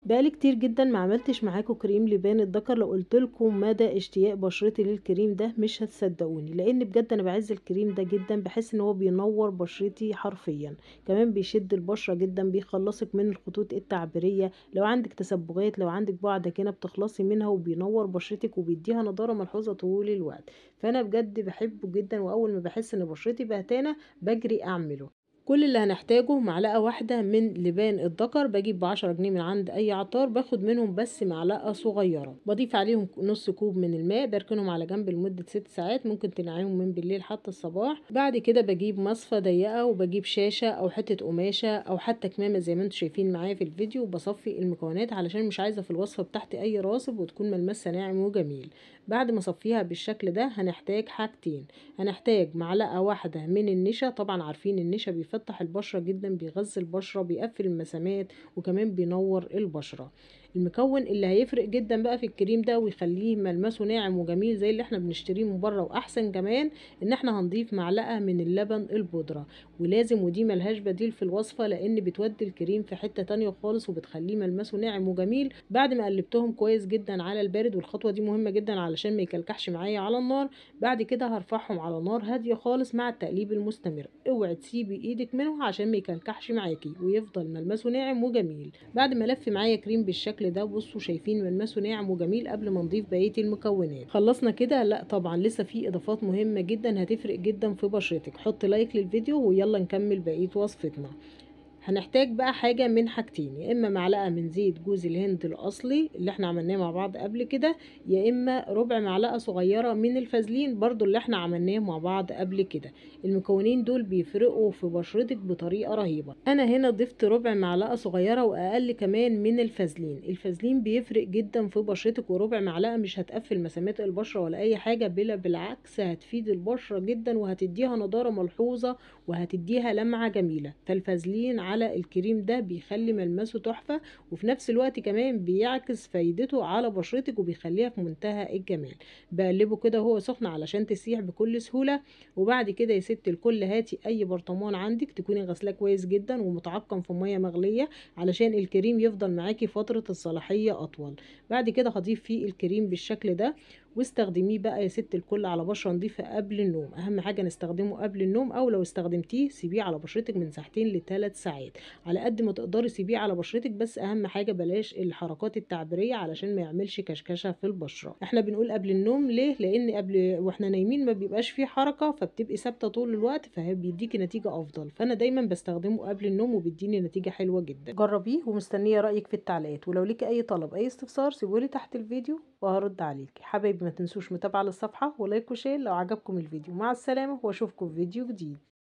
بقالي كتير جدا ما عملتش معاكم كريم لبان الذكر لو قلت لكم مدى اشتياق بشرتي للكريم ده مش هتصدقوني لان بجد انا بعز الكريم ده جدا بحس ان هو بينور بشرتي حرفيا كمان بيشد البشره جدا بيخلصك من الخطوط التعبيريه لو عندك تسبغات لو عندك بعد كده بتخلصي منها وبينور بشرتك وبيديها نضاره ملحوظه طول الوقت فانا بجد بحبه جدا واول ما بحس ان بشرتي بهتانه بجري اعمله كل اللي هنحتاجه معلقة واحدة من لبان الذكر بجيب بعشرة جنيه من عند أي عطار باخد منهم بس معلقة صغيرة بضيف عليهم نص كوب من الماء بركنهم على جنب لمدة ست ساعات ممكن تنقعيهم من بالليل حتى الصباح بعد كده بجيب مصفى ضيقة وبجيب شاشة أو حتة قماشة أو حتى كمامة زي ما انتم شايفين معايا في الفيديو وبصفي المكونات علشان مش عايزة في الوصفة بتاعتي أي راسب وتكون ملمسها ناعم وجميل بعد ما اصفيها بالشكل ده هنحتاج حاجتين هنحتاج معلقة واحدة من النشا طبعا عارفين النشا بيفتح البشرة جدا بيغذي البشرة بيقفل المسامات وكمان بينور البشرة المكون اللي هيفرق جدا بقى في الكريم ده ويخليه ملمسه ناعم وجميل زي اللي احنا بنشتريه من بره واحسن كمان ان احنا هنضيف معلقه من اللبن البودره ولازم ودي ملهاش بديل في الوصفه لان بتودي الكريم في حته تانية خالص وبتخليه ملمسه ناعم وجميل بعد ما قلبتهم كويس جدا على البارد والخطوه دي مهمه جدا علشان ما يكلكحش معايا على النار بعد كده هرفعهم على نار هاديه خالص مع التقليب المستمر اوعي تسيبي ايدك منه عشان ما يكلكحش معاكي ويفضل ملمسه ناعم وجميل بعد ما لف معايا كريم بالشكل الشكل ده بصوا شايفين ملمسه ناعم وجميل قبل ما نضيف بقيه المكونات خلصنا كده لا طبعا لسه في اضافات مهمه جدا هتفرق جدا في بشرتك حط لايك للفيديو ويلا نكمل بقيه وصفتنا هنحتاج بقى حاجة من حاجتين يا إما معلقة من زيت جوز الهند الأصلي اللي احنا عملناه مع بعض قبل كده يا إما ربع معلقة صغيرة من الفازلين برضو اللي احنا عملناه مع بعض قبل كده المكونين دول بيفرقوا في بشرتك بطريقة رهيبة أنا هنا ضفت ربع معلقة صغيرة وأقل كمان من الفازلين الفازلين بيفرق جدا في بشرتك وربع معلقة مش هتقفل مسامات البشرة ولا أي حاجة بلا بالعكس هتفيد البشرة جدا وهتديها نضارة ملحوظة وهتديها لمعة جميلة فالفازلين على الكريم ده بيخلي ملمسه تحفة وفي نفس الوقت كمان بيعكس فايدته على بشرتك وبيخليها في منتهى الجمال بقلبه كده وهو سخن علشان تسيح بكل سهولة وبعد كده يا ست الكل هاتي اي برطمان عندك تكوني غسلاه كويس جدا ومتعقم في مية مغلية علشان الكريم يفضل معاكي فترة الصلاحية اطول بعد كده هضيف فيه الكريم بالشكل ده واستخدميه بقى يا ست الكل على بشره نظيفه قبل النوم اهم حاجه نستخدمه قبل النوم او لو استخدمتيه سيبيه على بشرتك من ساعتين لثلاث ساعات على قد ما تقدري سيبيه على بشرتك بس اهم حاجه بلاش الحركات التعبيريه علشان ما يعملش كشكشه في البشره احنا بنقول قبل النوم ليه لان قبل واحنا نايمين ما بيبقاش فيه حركه فبتبقي ثابته طول الوقت فبيديكي نتيجه افضل فانا دايما بستخدمه قبل النوم وبيديني نتيجه حلوه جدا جربيه ومستنيه رايك في التعليقات ولو ليكي اي طلب اي استفسار سيبولي تحت الفيديو وهرد عليكي حبايبي ما تنسوش متابعه للصفحه ولايك وشير لو عجبكم الفيديو مع السلامه واشوفكم في فيديو جديد